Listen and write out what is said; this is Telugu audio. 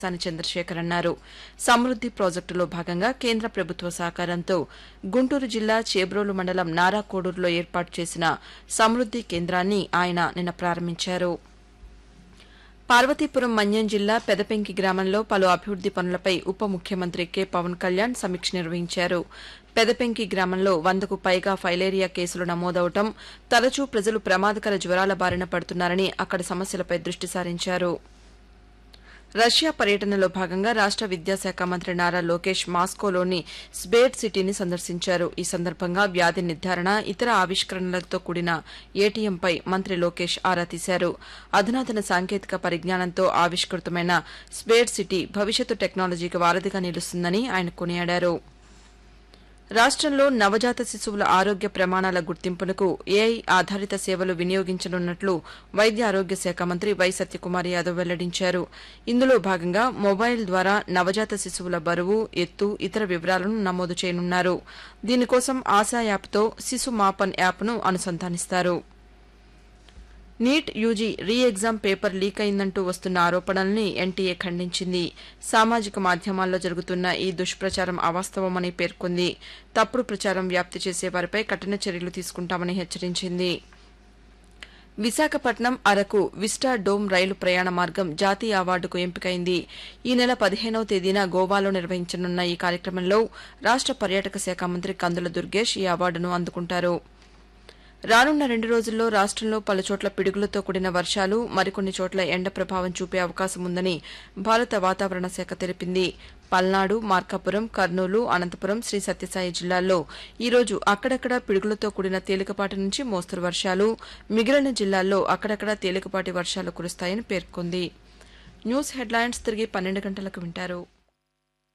సాని చంద్రశేఖర్ అన్నారు సమృద్ది ప్రాజెక్టులో భాగంగా కేంద్ర ప్రభుత్వ సహకారంతో గుంటూరు జిల్లా చేబ్రోలు మండలం నారాకోడూరులో ఏర్పాటు చేసిన సమృద్ది కేంద్రాన్ని ఆయన నిన్న ప్రారంభించారు పార్వతీపురం మన్యం జిల్లా పెదపెంకి గ్రామంలో పలు అభివృద్ది పనులపై ఉప ముఖ్యమంత్రి కె పవన్ కళ్యాణ్ సమీక్ష నిర్వహించారు పెదపెంకి గ్రామంలో వందకు పైగా ఫైలేరియా కేసులు నమోదవటం తరచూ ప్రజలు ప్రమాదకర జ్వరాల బారిన పడుతున్నారని అక్కడి సమస్యలపై దృష్టి సారించారు రష్యా పర్యటనలో భాగంగా రాష్ట విద్యాశాఖ మంత్రి నారా లోకేష్ మాస్కోలోని స్బేట్ సిటీని సందర్శించారు ఈ సందర్భంగా వ్యాధి నిర్ధారణ ఇతర ఆవిష్కరణలతో కూడిన ఏటీఎంపై మంత్రి లోకేష్ ఆరా తీశారు అధునాతన సాంకేతిక పరిజ్ఞానంతో ఆవిష్కృతమైన స్బేట్ సిటీ భవిష్యత్తు టెక్నాలజీకి వారధిగా నిలుస్తుందని ఆయన కొనియాడారు రాష్టంలో నవజాత శిశువుల ఆరోగ్య ప్రమాణాల గుర్తింపునకు ఏఐ ఆధారిత సేవలు వినియోగించనున్నట్లు వైద్య ఆరోగ్య శాఖ మంత్రి వై సత్యకుమార్ యాదవ్ వెల్లడించారు ఇందులో భాగంగా మొబైల్ ద్వారా నవజాత శిశువుల బరువు ఎత్తు ఇతర వివరాలను నమోదు చేయనున్నారు దీనికోసం ఆశా యాప్తో శిశు మాపన్ యాప్ను అనుసంధానిస్తారు NEET UG re exam paper leak అయిందంటూ వస్తున్న ఆరోపణల్ని ఎన్టీఏ ఖండించింది సామాజిక మాధ్యమాల్లో జరుగుతున్న ఈ దుష్ప్రచారం అవాస్తవమని పేర్కొంది తప్పుడు ప్రచారం వ్యాప్తి చేసే వారిపై కఠిన చర్యలు తీసుకుంటామని హెచ్చరించింది విశాఖపట్నం అరకు విస్టా డోమ్ రైలు ప్రయాణ మార్గం జాతీయ అవార్డుకు ఎంపికైంది ఈ నెల పదిహేనవ తేదీన గోవాలో నిర్వహించనున్న ఈ కార్యక్రమంలో రాష్ట పర్యాటక శాఖ మంత్రి కందుల దుర్గేష్ ఈ అవార్డును అందుకుంటారు రానున్న రెండు రోజుల్లో రాష్టంలో పలుచోట్ల పిడుగులతో కూడిన వర్షాలు మరికొన్ని చోట్ల ఎండ ప్రభావం చూపే అవకాశం ఉందని భారత వాతావరణ శాఖ తెలిపింది పల్నాడు మార్కాపురం కర్నూలు అనంతపురం శ్రీ సత్యసాయి జిల్లాల్లో ఈరోజు అక్కడక్కడ పిడుగులతో కూడిన తేలికపాటి నుంచి మోస్తరు వర్షాలు మిగిలిన జిల్లాల్లో అక్కడక్కడ తేలికపాటి వర్షాలు కురుస్తాయని పేర్కొంది న్యూస్ హెడ్లైన్స్ తిరిగి పన్నెండు గంటలకు వింటారు